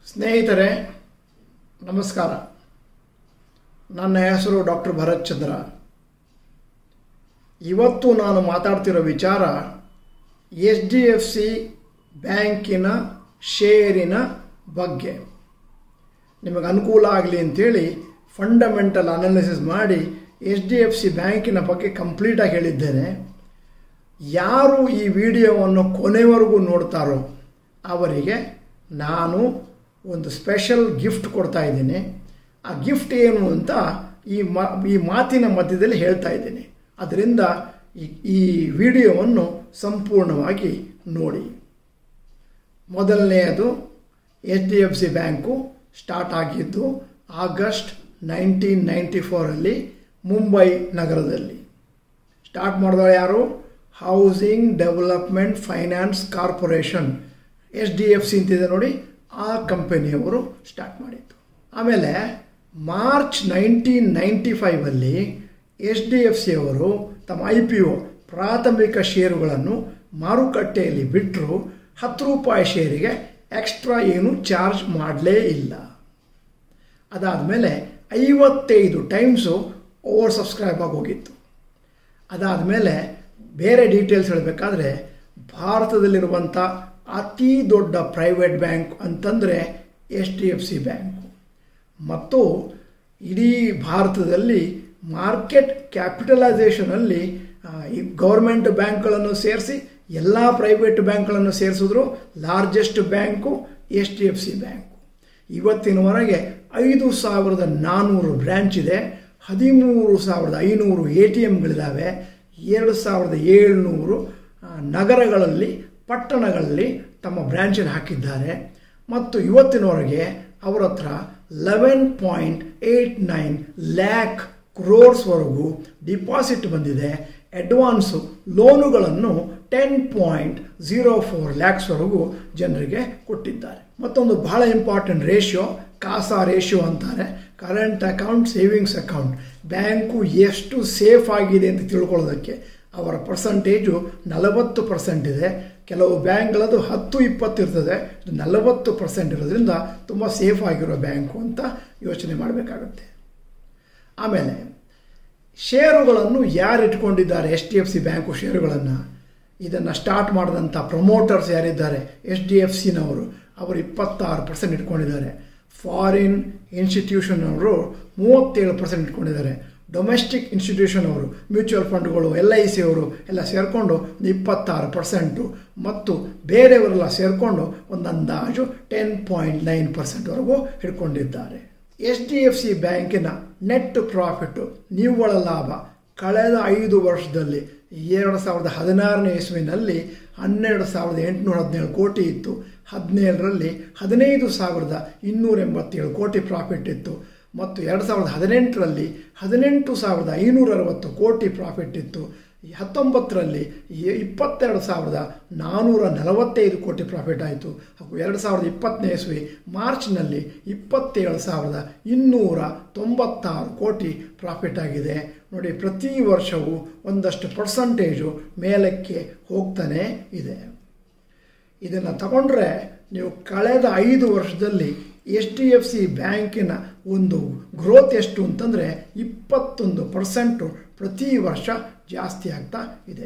ಸ್ನೇಹಿತರೆ ನಮಸ್ಕಾರ ನನ್ನ ಹೆಸರು ಡಾಕ್ಟರ್ ಭರತ್ ಚಂದ್ರ ಇವತ್ತು ನಾನು ಮಾತಾಡ್ತಿರೋ ವಿಚಾರ ಎಚ್ ಡಿ ಎಫ್ ಸಿ ಬ್ಯಾಂಕಿನ ಷೇರಿನ ಬಗ್ಗೆ ನಿಮಗೆ ಅನುಕೂಲ ಆಗಲಿ ಅಂತೇಳಿ ಫಂಡಮೆಂಟಲ್ ಅನಾಲಿಸಿಸ್ ಮಾಡಿ ಎಚ್ ಡಿ ಎಫ್ ಸಿ ಬ್ಯಾಂಕಿನ ಬಗ್ಗೆ ಕಂಪ್ಲೀಟಾಗಿ ಹೇಳಿದ್ದೇನೆ ಯಾರು ಈ ವಿಡಿಯೋವನ್ನು ಕೊನೆವರೆಗೂ ನೋಡ್ತಾರೋ ಅವರಿಗೆ ನಾನು ಒಂದು ಸ್ಪೆಷಲ್ ಗಿಫ್ಟ್ ಕೊಡ್ತಾ ಇದ್ದೀನಿ ಆ ಗಿಫ್ಟ್ ಏನು ಅಂತ ಈ ಮಾ ಈ ಮಾತಿನ ಮಧ್ಯದಲ್ಲಿ ಹೇಳ್ತಾ ಇದ್ದೀನಿ ಅದರಿಂದ ಈ ಈ ವಿಡಿಯೋವನ್ನು ಸಂಪೂರ್ಣವಾಗಿ ನೋಡಿ ಮೊದಲನೆಯದು H D F C bank start ಆಗಿದ್ದು ಆಗಸ್ಟ್ ನೈನ್ಟೀನ್ ನೈಂಟಿ ಫೋರಲ್ಲಿ ಮುಂಬೈ ನಗರದಲ್ಲಿ ಸ್ಟಾರ್ಟ್ ಮಾಡಿದವರು ಯಾರು housing development finance corporation H D F C ಅಂತಿದೆ ನೋಡಿ ಆ ಕಂಪನಿಯವರು ಸ್ಟಾರ್ಟ್ ಮಾಡಿದ್ದು ಆಮೇಲೆ ಮಾರ್ಚ್ ನೈನ್ಟೀನ್ ನೈಂಟಿ ಫೈವಲ್ಲಿ ಎಚ್ ಡಿ ಎಫ್ ಸಿ ಅವರು ತಮ್ಮ ಐ ಪಿ ಒ ಪ್ರಾಥಮಿಕ ಷೇರುಗಳನ್ನು ಮಾರುಕಟ್ಟೆಯಲ್ಲಿ ಬಿಟ್ಟರು ಹತ್ತು ರೂಪಾಯಿ ಷೇರಿಗೆ ಎಕ್ಸ್ಟ್ರಾ ಏನು ಚಾರ್ಜ್ ಮಾಡಲೇ ಇಲ್ಲ ಅದಾದಮೇಲೆ ಐವತ್ತೈದು ಟೈಮ್ಸು ಓವರ್ ಸಬ್ಸ್ಕ್ರೈಬ್ ಆಗಿ ಹೋಗಿತ್ತು ಅದಾದಮೇಲೆ ಬೇರೆ ಡೀಟೇಲ್ಸ್ ಹೇಳಬೇಕಾದ್ರೆ ಭಾರತದಲ್ಲಿರುವಂಥ ಅತಿ ದೊಡ್ಡ ಪ್ರೈವೇಟ್ ಬ್ಯಾಂಕ್ ಅಂತಂದರೆ H D F C bank ಮತ್ತು ಇಡೀ ಭಾರತದಲ್ಲಿ ಮಾರ್ಕೆಟ್ ಕ್ಯಾಪಿಟಲೈಸೇಷನಲ್ಲಿ ಈ ಗೌರ್ಮೆಂಟ್ ಬ್ಯಾಂಕ್ಗಳನ್ನು ಸೇರಿಸಿ ಎಲ್ಲ ಪ್ರೈವೇಟ್ ಬ್ಯಾಂಕ್ಗಳನ್ನು ಸೇರಿಸಿದ್ರು largest bank H D F C bank ಇವತ್ತಿನವರೆಗೆ ಐದು ಸಾವಿರದ ನಾನ್ನೂರು ಬ್ರ್ಯಾಂಚ್ ಇದೆ ಹದಿಮೂರು ಸಾವಿರದ ಐನೂರು ಎ ಟಿ ಎಮ್ಗಳಿದ್ದಾವೆ ಎರಡು ಸಾವಿರದ ಏಳ್ನೂರು ನಗರಗಳಲ್ಲಿ ಪಟ್ಟಣಗಳಲ್ಲಿ ತಮ್ಮ ಬ್ರ್ಯಾಂಚನ್ನು ಹಾಕಿದ್ದಾರೆ ಮತ್ತು ಇವತ್ತಿನವರೆಗೆ ಅವರ ಹತ್ರ eleven point eight nine lakh ಕ್ರೋರ್ಸ್ವರೆಗೂ ಡಿಪಾಸಿಟ್ ಬಂದಿದೆ ಅಡ್ವಾನ್ಸು ಲೋನುಗಳನ್ನು ಟೆನ್ ಪಾಯಿಂಟ್ ಝೀರೋ ಫೋರ್ ಲ್ಯಾಕ್ಸ್ವರೆಗೂ ಜನರಿಗೆ ಕೊಟ್ಟಿದ್ದಾರೆ ಮತ್ತೊಂದು ಬಹಳ ಇಂಪಾರ್ಟೆಂಟ್ ರೇಷಿಯೋ ಕಾಸಾ ರೇಷಿಯೋ ಅಂತಾರೆ current account savings account bank ಎಷ್ಟು ಸೇಫ್ ಆಗಿದೆ ಅಂತ ತಿಳ್ಕೊಳ್ಳೋದಕ್ಕೆ ಅವರ ಪರ್ಸಂಟೇಜು ನಲವತ್ತು ಪರ್ಸೆಂಟ್ ಇದೆ ಕೆಲವು ಬ್ಯಾಂಕ್ಗಳದು ಹತ್ತು ಇಪ್ಪತ್ತು ಇರ್ತದೆ ಇದು ನಲವತ್ತು ಪರ್ಸೆಂಟ್ ಇರೋದ್ರಿಂದ ತುಂಬ ಸೇಫ್ ಆಗಿರೋ ಬ್ಯಾಂಕು ಅಂತ ಯೋಚನೆ ಮಾಡಬೇಕಾಗುತ್ತೆ ಆಮೇಲೆ ಷೇರುಗಳನ್ನು ಯಾರು ಇಟ್ಕೊಂಡಿದ್ದಾರೆ H D F C bank ಷೇರುಗಳನ್ನು ಇದನ್ನು ಸ್ಟಾರ್ಟ್ ಮಾಡಿದಂಥ ಪ್ರಮೋಟರ್ಸ್ ಯಾರಿದ್ದಾರೆ ಎಚ್ ಡಿ ಎಫ್ ಸಿನವರು ಅವರು ಇಪ್ಪತ್ತಾರು ಪರ್ಸೆಂಟ್ ಇಟ್ಕೊಂಡಿದ್ದಾರೆ ಫಾರಿನ್ ಇನ್ಸ್ಟಿಟ್ಯೂಷನ್ ಅವರು ಮೂವತ್ತೇಳು ಪರ್ಸೆಂಟ್ ಇಟ್ಕೊಂಡಿದ್ದಾರೆ ಡೊಮೆಸ್ಟಿಕ್ ಇನ್ಸ್ಟಿಟ್ಯೂಷನ್ ಅವರು ಮ್ಯೂಚುವಲ್ ಫಂಡ್ಗಳು ಎಲ್ ಐ ಸಿ ಅವರು ಎಲ್ಲ ಸೇರಿಕೊಂಡು ಒಂದು ಇಪ್ಪತ್ತಾರು ಪರ್ಸೆಂಟು ಮತ್ತು ಬೇರೆಯವರೆಲ್ಲ ಸೇರಿಕೊಂಡು ಒಂದು ಅಂದಾಜು ಟೆನ್ ಪಾಯಿಂಟ್ ನೈನ್ ಪರ್ಸೆಂಟ್ವರೆಗೂ ಹಿಡ್ಕೊಂಡಿದ್ದಾರೆ ಎಚ್ ಡಿ ಎಫ್ ಸಿ ಬ್ಯಾಂಕಿನ ನೆಟ್ ಪ್ರಾಫಿಟ್ಟು ನಿವ್ವಳ ಲಾಭ ಕಳೆದ ಐದು ವರ್ಷದಲ್ಲಿ ಎರಡು ಸಾವಿರದ ಹದಿನಾರನೇ ಇಸ್ವಿನಲ್ಲಿ ಹನ್ನೆರಡು ಸಾವಿರದ ಎಂಟುನೂರ ಹದಿನೇಳು ಕೋಟಿ ಇತ್ತು ಹದಿನೇಳರಲ್ಲಿ ಹದಿನೈದು ಸಾವಿರದ ಇನ್ನೂರ ಎಂಬತ್ತೇಳು ಕೋಟಿ ಪ್ರಾಫಿಟ್ ಇತ್ತು ಮತ್ತು ಎರಡು ಸಾವಿರದ ಹದಿನೆಂಟರಲ್ಲಿ ಹದಿನೆಂಟು ಸಾವಿರದ ಐನೂರ ಅರವತ್ತು ಕೋಟಿ ಪ್ರಾಫಿಟ್ ಇತ್ತು ಹತ್ತೊಂಬತ್ತರಲ್ಲಿ ಇಪ್ಪತ್ತೆರಡು ಸಾವಿರದ ನಾನ್ನೂರ ನಲವತ್ತೈದು ಕೋಟಿ ಪ್ರಾಫಿಟ್ ಆಯಿತು ಹಾಗೂ ಎರಡು ಸಾವಿರದ ಇಪ್ಪತ್ತನೇ ಇಸ್ವಿ ಮಾರ್ಚ್ನಲ್ಲಿ ಇಪ್ಪತ್ತೇಳು ಸಾವಿರದ ಇನ್ನೂರ ತೊಂಬತ್ತಾರು ಕೋಟಿ ಪ್ರಾಫಿಟ್ ಆಗಿದೆ ನೋಡಿ ಪ್ರತಿ ವರ್ಷವೂ ಒಂದಷ್ಟು ಪರ್ಸಂಟೇಜು ಮೇಲಕ್ಕೆ ಹೋಗ್ತಾನೇ ಇದೆ ಇದನ್ನು ತಗೊಂಡ್ರೆ ನೀವು ಕಳೆದ ಐದು ವರ್ಷದಲ್ಲಿ ಎಚ್ ಡಿ ಎಫ್ ಸಿ ಬ್ಯಾಂಕಿನ ಒಂದು ಗ್ರೋತ್ ಎಷ್ಟು ಅಂತಂದರೆ ಇಪ್ಪತ್ತೊಂದು ಪರ್ಸೆಂಟು ಪ್ರತಿ ವರ್ಷ ಜಾಸ್ತಿ ಆಗ್ತಾ ಇದೆ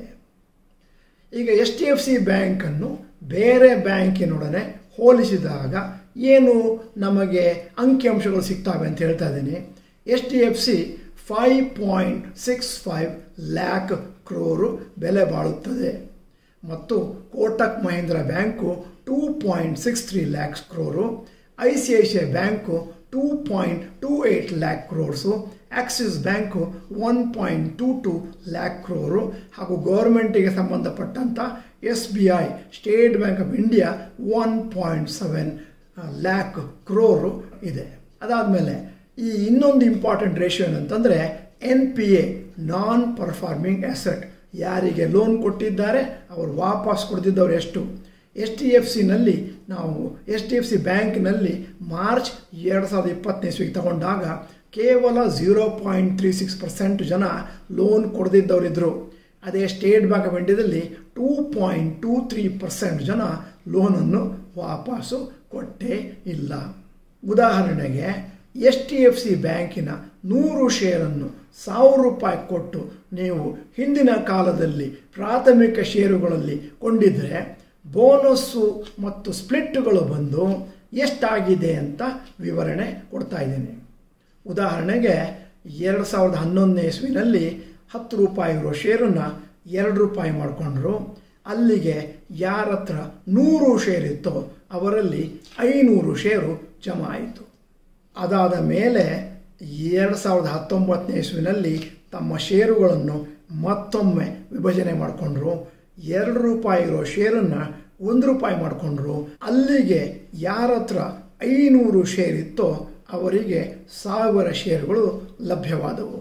ಈಗ ಎಚ್ ಡಿ ಎಫ್ ಸಿ ಬ್ಯಾಂಕನ್ನು ಬೇರೆ ಬ್ಯಾಂಕಿನೊಡನೆ ಹೋಲಿಸಿದಾಗ ಏನು ನಮಗೆ ಅಂಕಿಅಂಶಗಳು ಸಿಗ್ತವೆ ಅಂತ ಹೇಳ್ತಾ ಇದ್ದೀನಿ H D F C five point six five lakh crore ಬೆಲೆ ಬಾಳುತ್ತದೆ ಮತ್ತು Kotak Mahindra bank two point six three lakhs crore I C I C I bank two point two eight lakh crores Axis bank one point two two lakh crore ಹಾಗೂ ಗೌರ್ಮೆಂಟಿಗೆ ಸಂಬಂಧಪಟ್ಟಂಥ S B I State Bank of India one point seven lakh crore ಇದೆ ಅದಾದಮೇಲೆ ಈ ಇನ್ನೊಂದು important ratio ಏನಂತಂದರೆ N P A non performing asset ಯಾರಿಗೆ loan ಕೊಟ್ಟಿದ್ದಾರೆ ಅವರು ವಾಪಸ್ ಕೊಡ್ತಿದ್ದವ್ರು ಎಷ್ಟು ಎಚ್ ಡಿ ಎಫ್ ಸಿನಲ್ಲಿ ನಾವು ಎಚ್ ಡಿ ಎಫ್ ಸಿ ಬ್ಯಾಂಕ್ನಲ್ಲಿ ಮಾರ್ಚ್ ಎರಡು ಸಾವಿರದ ಇಪ್ಪತ್ತನೇ ಇಸ್ವಿಗೆ ತಗೊಂಡಾಗ ಕೇವಲ zero point three six percent ಜನ ಲೋನ್ ಕೊಡದಿದ್ದವರಿದ್ದರು ಅದೇ ಸ್ಟೇಟ್ ಬ್ಯಾಂಕ್ ಆಫ್ ಇಂಡಿಯಾದಲ್ಲಿ two point two three percent ಜನ ಲೋನನ್ನು ವಾಪಸ್ಸು ಕೊಟ್ಟೇ ಇಲ್ಲ ಉದಾಹರಣೆಗೆ ಎಚ್ ಡಿ ಎಫ್ ಸಿ ಬ್ಯಾಂಕಿನ ನೂರು ಶೇರನ್ನು ಸಾವಿರ ರೂಪಾಯಿ ಕೊಟ್ಟು ನೀವು ಹಿಂದಿನ ಕಾಲದಲ್ಲಿ ಪ್ರಾಥಮಿಕ ಷೇರುಗಳಲ್ಲಿ ಕೊಂಡಿದ್ದರೆ ಬೋನಸ್ಸು ಮತ್ತು ಸ್ಪ್ಲಿಟ್ಟುಗಳು ಬಂದು ಎಷ್ಟಾಗಿದೆ ಅಂತ ವಿವರಣೆ ಕೊಡ್ತಾ ಇದ್ದೀನಿ ಉದಾಹರಣೆಗೆ ಎರಡು ಸಾವಿರದ ಹನ್ನೊಂದನೇ ಇಸ್ವಿನಲ್ಲಿ ಹತ್ತು ರೂಪಾಯಿ ಇರೋ ಶೇರನ್ನು ಎರಡು ರೂಪಾಯಿ ಮಾಡಿಕೊಂಡ್ರು ಅಲ್ಲಿಗೆ ಯಾರ ಹತ್ರ ನೂರು ಶೇರ್ ಇತ್ತೋ ಅವರಲ್ಲಿ ಐನೂರು ಶೇರು ಜಮಾ ಆಯಿತು ಅದಾದ ಮೇಲೆ ಎರಡು ಸಾವಿರದ ಹತ್ತೊಂಬತ್ತನೇ ಇಸ್ವಿನಲ್ಲಿ ತಮ್ಮ ಷೇರುಗಳನ್ನು ಮತ್ತೊಮ್ಮೆ ವಿಭಜನೆ ಮಾಡಿಕೊಂಡ್ರು ಎರಡು ರೂಪಾಯಿ ಇರೋ ಶೇರನ್ನು ಒಂದು ರೂಪಾಯಿ ಮಾಡಿಕೊಂಡ್ರು ಅಲ್ಲಿಗೆ ಯಾರ ಹತ್ರ ಐನೂರು ಶೇರ್ ಇತ್ತೋ ಅವರಿಗೆ ಸಾವಿರ ಶೇರುಗಳು ಲಭ್ಯವಾದವು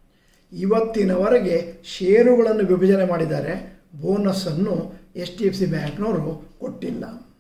ಇವತ್ತಿನವರೆಗೆ ಷೇರುಗಳನ್ನು ವಿಭಜನೆ ಮಾಡಿದ್ದಾರೆ ಬೋನಸ್ಸನ್ನು ಎಚ್ ಡಿ ಎಫ್ ಸಿ ಬ್ಯಾಂಕ್ನವರು ಕೊಟ್ಟಿಲ್ಲ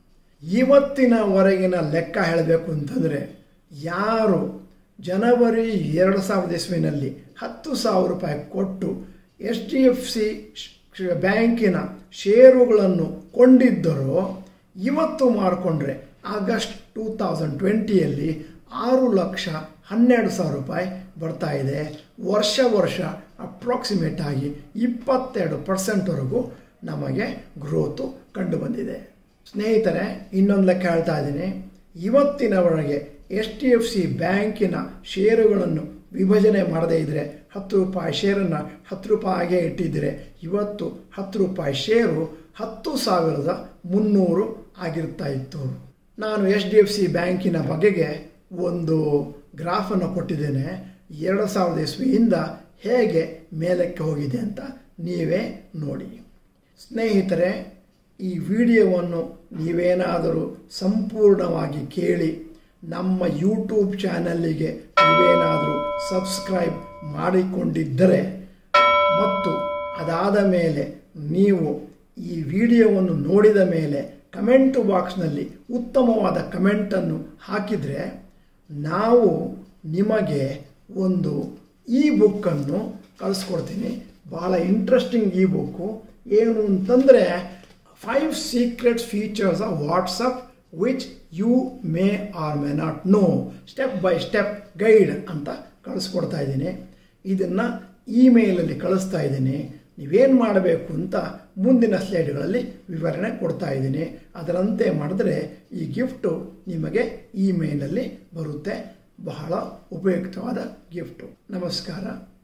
ಇವತ್ತಿನವರೆಗಿನ ಲೆಕ್ಕ ಹೇಳಬೇಕು ಅಂತಂದರೆ ಯಾರು ಜನವರಿ ಎರಡು ಸಾವಿರದ ಇಸ್ವಿನಲ್ಲಿ ಹತ್ತು ಸಾವಿರ ರೂಪಾಯಿ ಕೊಟ್ಟು ಎಚ್ ಡಿ ಎಫ್ ಸಿ ಬ್ಯಾಂಕಿನ ಷೇರುಗಳನ್ನು ಕೊಂಡಿದ್ದರೋ ಇವತ್ತು ಮಾಡಿಕೊಂಡ್ರೆ ಆಗಸ್ಟ್ ಟೂ ತೌಸಂಡ್ ಟ್ವೆಂಟಿಯಲ್ಲಿ ಆರು ಲಕ್ಷ ಹನ್ನೆರಡು ಸಾವಿರ ರೂಪಾಯಿ ಬರ್ತಾ ಇದೆ ವರ್ಷ ವರ್ಷ ಅಪ್ರಾಕ್ಸಿಮೇಟ್ ಆಗಿ ಇಪ್ಪತ್ತೆರಡು ಪರ್ಸೆಂಟ್ವರೆಗೂ ನಮಗೆ ಗ್ರೋತು ಕಂಡು ಬಂದಿದೆ ಸ್ನೇಹಿತರೆ ಇನ್ನೊಂದು ಲೆಕ್ಕ ಹೇಳ್ತಾ ಇದ್ದೀನಿ ಇವತ್ತಿನವರೆಗೆ ಎಚ್ ಡಿ ಎಫ್ ಸಿ ಬ್ಯಾಂಕಿನ ಷೇರುಗಳನ್ನು ವಿಭಜನೆ ಮಾಡದೇ ಇದ್ದರೆ ಹತ್ತು ರೂಪಾಯಿ ಶೇರನ್ನು ಹತ್ತು ರೂಪಾಯಿಗೆ ಇಟ್ಟಿದ್ದರೆ ಇವತ್ತು ಹತ್ತು ರೂಪಾಯಿ ಶೇರು ಹತ್ತು ಸಾವಿರದ ಮುನ್ನೂರು ಆಗಿರ್ತಾ ಇತ್ತು ನಾನು ಎಚ್ ಡಿ ಎಫ್ ಸಿ ಬ್ಯಾಂಕಿನ ಬಗೆಗೆ ಒಂದು ಗ್ರಾಫನ್ನು ಕೊಟ್ಟಿದ್ದೇನೆ ಎರಡು ಸಾವಿರದ ಇಸ್ವಿಯಿಂದ ಹೇಗೆ ಮೇಲಕ್ಕೆ ಹೋಗಿದೆ ಅಂತ ನೀವೇ ನೋಡಿ ಸ್ನೇಹಿತರೆ ಈ ವಿಡಿಯೋವನ್ನು ನೀವೇನಾದರೂ ಸಂಪೂರ್ಣವಾಗಿ ಕೇಳಿ ನಮ್ಮ ಯೂಟ್ಯೂಬ್ ಚಾನಲ್ಲಿಗೆ ನೀವೇನಾದರೂ ಸಬ್ಸ್ಕ್ರೈಬ್ ಮಾಡಿಕೊಂಡಿದ್ದರೆ ಮತ್ತು ಅದಾದ ಮೇಲೆ ನೀವು ಈ ವಿಡಿಯೋವನ್ನು ನೋಡಿದ ಮೇಲೆ ಕಮೆಂಟು ಬಾಕ್ಸ್ನಲ್ಲಿ ಉತ್ತಮವಾದ ಕಮೆಂಟನ್ನು ಹಾಕಿದರೆ ನಾವು ನಿಮಗೆ ಒಂದು ಇ ಬುಕ್ಕನ್ನು ಕಳಿಸ್ಕೊಡ್ತೀನಿ ಬಹಳ ಇಂಟ್ರೆಸ್ಟಿಂಗ್ ಇ ಬುಕ್ಕು ಏನು ಅಂತಂದರೆ five secrets features of WhatsApp which you may or may not know step by step guide ಅಂತ ಕಳಿಸ್ಕೊಡ್ತಾ ಇದ್ದೀನಿ ಇದನ್ನು ಇಮೇಲಲ್ಲಿ ಕಳಿಸ್ತಾ ಇದ್ದೀನಿ ನೀವೇನು ಮಾಡಬೇಕು ಅಂತ ಮುಂದಿನ ಸ್ಲೈಡ್ಗಳಲ್ಲಿ ವಿವರಣೆ ಕೊಡ್ತಾ ಇದ್ದೀನಿ ಅದರಂತೆ ಮಾಡಿದ್ರೆ ಈ ಗಿಫ್ಟು ನಿಮಗೆ ಇಮೇಲಲ್ಲಿ ಬರುತ್ತೆ ಬಹಳ ಉಪಯುಕ್ತವಾದ ಗಿಫ್ಟು ನಮಸ್ಕಾರ